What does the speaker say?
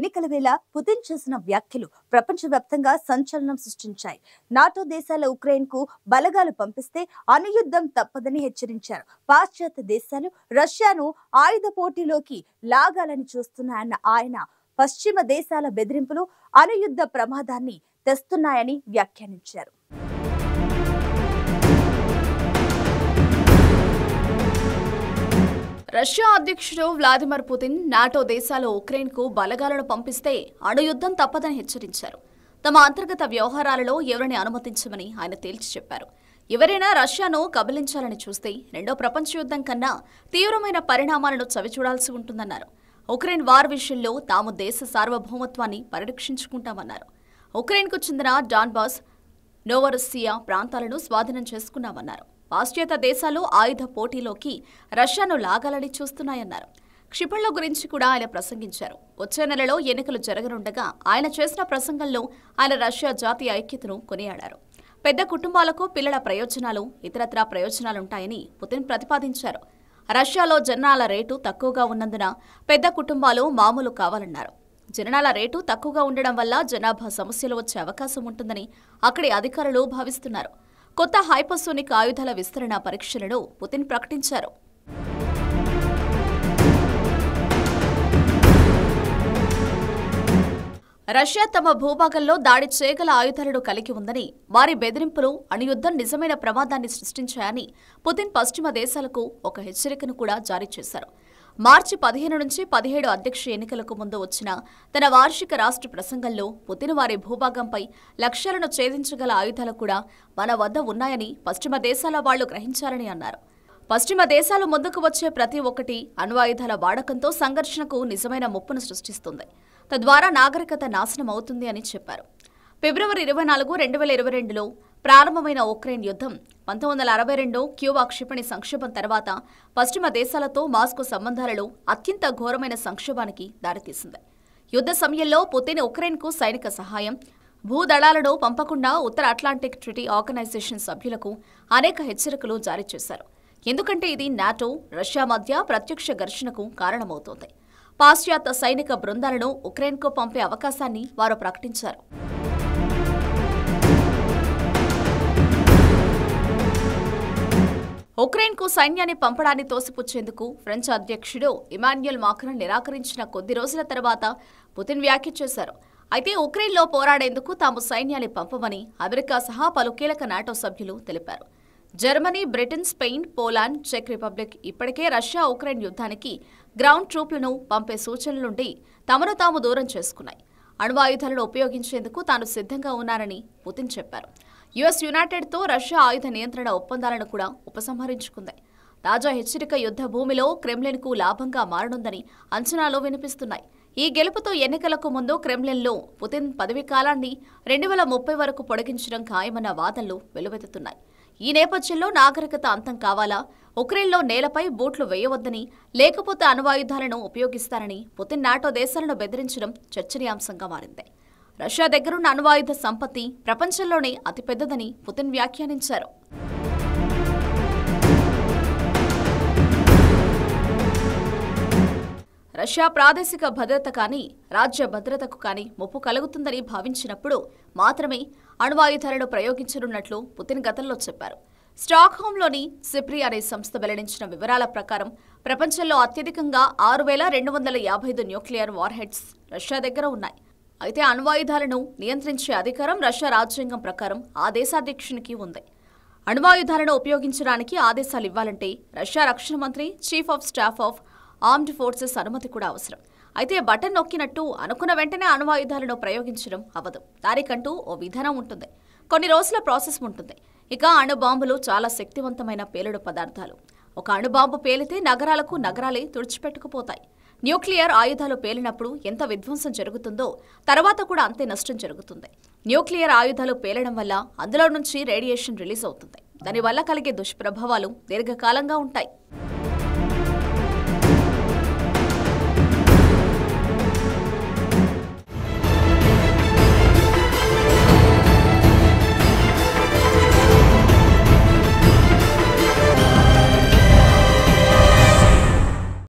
ఎన్నికల వేళ పుతిన్ చేసిన వ్యాఖ్యలు ప్రపంచవ్యాప్తంగా సంచలనం సృష్టించాయి నాటో దేశాల ఉక్రెయిన్ కు బలగాలు పంపిస్తే అణుయుద్ధం తప్పదని హెచ్చరించారు పాశ్చాత్య దేశాలు రష్యాను ఆయుధ పోటీలోకి లాగాలని చూస్తున్నాయన్న ఆయన పశ్చిమ దేశాల బెదిరింపులు అణుయుద్ధ ప్రమాదాన్ని తెస్తున్నాయని వ్యాఖ్యానించారు రష్యా అధ్యక్షుడు వ్లాదిమిర్ పుతిన్ నాటో దేశాలు ఉక్రెయిన్కు బలగాలను పంపిస్తే అణుయుద్ధం తప్పదని హెచ్చరించారు తమ అంతర్గత వ్యవహారాలలో ఎవరిని అనుమతించమని ఆయన తేల్చి చెప్పారు ఎవరైనా రష్యాను కబలించాలని చూస్తే రెండో ప్రపంచ యుద్ధం కన్నా తీవ్రమైన పరిణామాలను చవిచూడాల్సి ఉంటుందన్నారు ఉక్రెయిన్ వార్ విషయంలో తాము దేశ సార్వభౌమత్వాన్ని పరిరక్షించుకుంటామన్నారు ఉక్రెయిన్కు చెందిన డాన్బాస్ నోవరస్సియా ప్రాంతాలను స్వాధీనం చేసుకున్నామన్నారు పాశ్చాత్య దేశాలు ఆయుధ పోటీలోకి రష్యాను లాగాలని చూస్తున్నాయన్నారు క్షిపణుల గురించి కూడా ఆయన ప్రసంగించారు వచ్చే నెలలో ఎన్నికలు జరగనుండగా ఆయన చేసిన ప్రసంగంలో ఆయన రష్యా జాతీయ ఐక్యతను కొనియాడారు పెద్ద కుటుంబాలకు పిల్లల ప్రయోజనాలు ఇతరత్రా ప్రయోజనాలుంటాయని పుతిన్ ప్రతిపాదించారు రష్యాలో జనాల రేటు తక్కువగా ఉన్నందున పెద్ద కుటుంబాలు మామూలు కావాలన్నారు జననాల రేటు తక్కువగా ఉండడం వల్ల జనాభా సమస్యలు వచ్చే అవకాశం ఉంటుందని అక్కడి అధికారులు భావిస్తున్నారు కొత్త హైపర్సోనిక్ ఆయుధాల విస్తరణ పరీక్షలను పుతిన్ ప్రకటించారు రష్యా తమ భూభాగంలో దాడి చేయగల ఆయుధాలను కలిగి ఉందని వారి బెదిరింపులు అణుయుద్ధం నిజమైన ప్రమాదాన్ని సృష్టించాయని పుతిన్ పశ్చిమ దేశాలకు ఒక హెచ్చరికను కూడా జారీ చేశారు మార్చి పదిహేను నుంచి పదిహేడు అధ్యక్ష ఎన్నికలకు ముందు వచ్చిన తన వార్షిక రాష్ట్ర ప్రసంగంలో పుతిన్ వారి భూభాగంపై లక్ష్యాలను ఛేదించగల ఆయుధాలు కూడా మన వద్ద ఉన్నాయని పశ్చిమ దేశాల వాళ్లు గ్రహించాలని అన్నారు పశ్చిమ దేశాలు ముందుకు వచ్చే ప్రతి ఒక్కటి అణ్వాయుధాల వాడకంతో సంఘర్షణకు నిజమైన ముప్పును సృష్టిస్తుంది తద్వారా నాగరికత నాశనం అవుతుంది అని చెప్పారు ఫిబ్రవరి ఇరవై నాలుగు రెండు వేల ఇరవై రెండులో ప్రారంభమైన ఉక్రెయిన్ యుద్ధం పంతొమ్మిది వందల అరవై రెండు క్యూబా క్షిపణి సంక్షోభం తర్వాత పశ్చిమ దేశాలతో మాస్కో సంబంధాలలో అత్యంత ఘోరమైన సంక్షోభానికి దారితీసింది యుద్ధ సమయంలో పుతిన్ ఉక్రెయిన్కు సైనిక సహాయం భూదళాలను పంపకుండా ఉత్తర అట్లాంటిక్ ట్రిటీ ఆర్గనైజేషన్ సభ్యులకు అనేక హెచ్చరికలు జారీ చేశారు ఎందుకంటే ఇది నాటో రష్యా మధ్య ప్రత్యక్ష ఘర్షణకు కారణమవుతోంది పాశ్చాత్య సైనిక బృందాలను ఉక్రెయిన్కు పంపే అవకాశాన్ని వారు ప్రకటించారు ఉక్రెయిన్కు సైన్యాన్ని పంపడాన్ని తోసిపుచ్చేందుకు ఫ్రెంచ్ అధ్యక్షుడు ఇమాన్యుయల్ మాక్రన్ నిరాకరించిన కొద్ది రోజుల తర్వాత పుతిన్ వ్యాఖ్య చేశారు అయితే ఉక్రెయిన్లో పోరాడేందుకు తాము సైన్యాన్ని పంపమని అమెరికా సహా పలు కీలక నాటో సభ్యులు తెలిపారు జర్మనీ బ్రిటన్ స్పెయిన్ పోలాండ్ చెక్ రిపబ్లిక్ ఇప్పటికే రష్యా ఉక్రెయిన్ యుద్ధానికి గ్రౌండ్ ట్రూప్లను పంపే సూచనల నుండి తమను తాము దూరం చేసుకున్నాయి అణ్వాయుధాలను ఉపయోగించేందుకు తాను సిద్ధంగా ఉన్నానని పుతిన్ చెప్పారు యుఎస్ యునైటెడ్తో రష్యా ఆయుధ నియంత్రణ ఒప్పందాలను కూడా ఉపసంహరించుకుంది తాజా హెచ్చరిక యుద్ధ భూమిలో క్రెమ్లిన్కు లాభంగా మారనుందని అంచనాలు వినిపిస్తున్నాయి ఈ గెలుపుతో ఎన్నికలకు ముందు క్రెమ్లిన్లో పుతిన్ పదవీ కాలాన్ని రెండు వేల ముప్పై వరకు పొడిగించడం ఖాయమన్న వాదనలు వెలువెత్తుతున్నాయి ఈ నేపథ్యంలో నాగరికత అంతం కావాలా ఉక్రెయిన్లో నేలపై బూట్లు వేయవద్దని లేకపోతే అణ్వాయుధాలను ఉపయోగిస్తారని పుతిన్ నాటో దేశాలను బెదిరించడం చర్చనీయాంశంగా మారింది రష్యా దగ్గరున్న అణ్వాయుధ సంపత్తి ప్రపంచంలోనే అతిపెద్దదని పుతిన్ వ్యాఖ్యానించారు రష్యా ప్రాదేశిక భద్రత కానీ రాజ్య భద్రతకు కానీ ముప్పు కలుగుతుందని భావించినప్పుడు మాత్రమే అణ్వాయుధాలను ప్రయోగించనున్నట్లు పుతిన్ గతంలో చెప్పారు స్టాక్హోమ్లోని సిప్రి అనే సంస్థ వెల్లడించిన వివరాల ప్రకారం ప్రపంచంలో అత్యధికంగా ఆరు వేల రెండు వందల యాభై ఐదు న్యూక్లియర్ వార్హెడ్స్ రష్యా దగ్గర ఉన్నాయి అయితే అణ్వాయుధాలను నియంత్రించే అధికారం రష్యా రాజ్యాంగం ప్రకారం ఆ దేశాధ్యక్షునికి ఉంది అణ్వాయుధాలను ఉపయోగించడానికి ఆదేశాలు ఇవ్వాలంటే రష్యా రక్షణ మంత్రి chief of staff of armed forces అనుమతి కూడా అవసరం అయితే బటన్ నొక్కినట్టు అనుకున్న వెంటనే అణ్వాయుధాలను ప్రయోగించడం అవ్వదు దానికంటూ ఓ విధానం ఉంటుంది కొన్ని రోజుల ప్రాసెస్ ఉంటుంది ఇక అణుబాంబులు చాలా శక్తివంతమైన పేలుడు పదార్థాలు ఒక అణుబాంబు పేలితే నగరాలకు నగరాలే తుడిచిపెట్టుకుపోతాయి న్యూక్లియర్ ఆయుధాలు పేలినప్పుడు ఎంత విధ్వంసం జరుగుతుందో తర్వాత కూడా అంతే నష్టం జరుగుతుంది న్యూక్లియర్ ఆయుధాలు పేలడం వల్ల అందులో నుంచి రేడియేషన్ రిలీజ్ అవుతుంది దానివల్ల కలిగే దుష్ప్రభావాలు దీర్ఘకాలంగా ఉంటాయి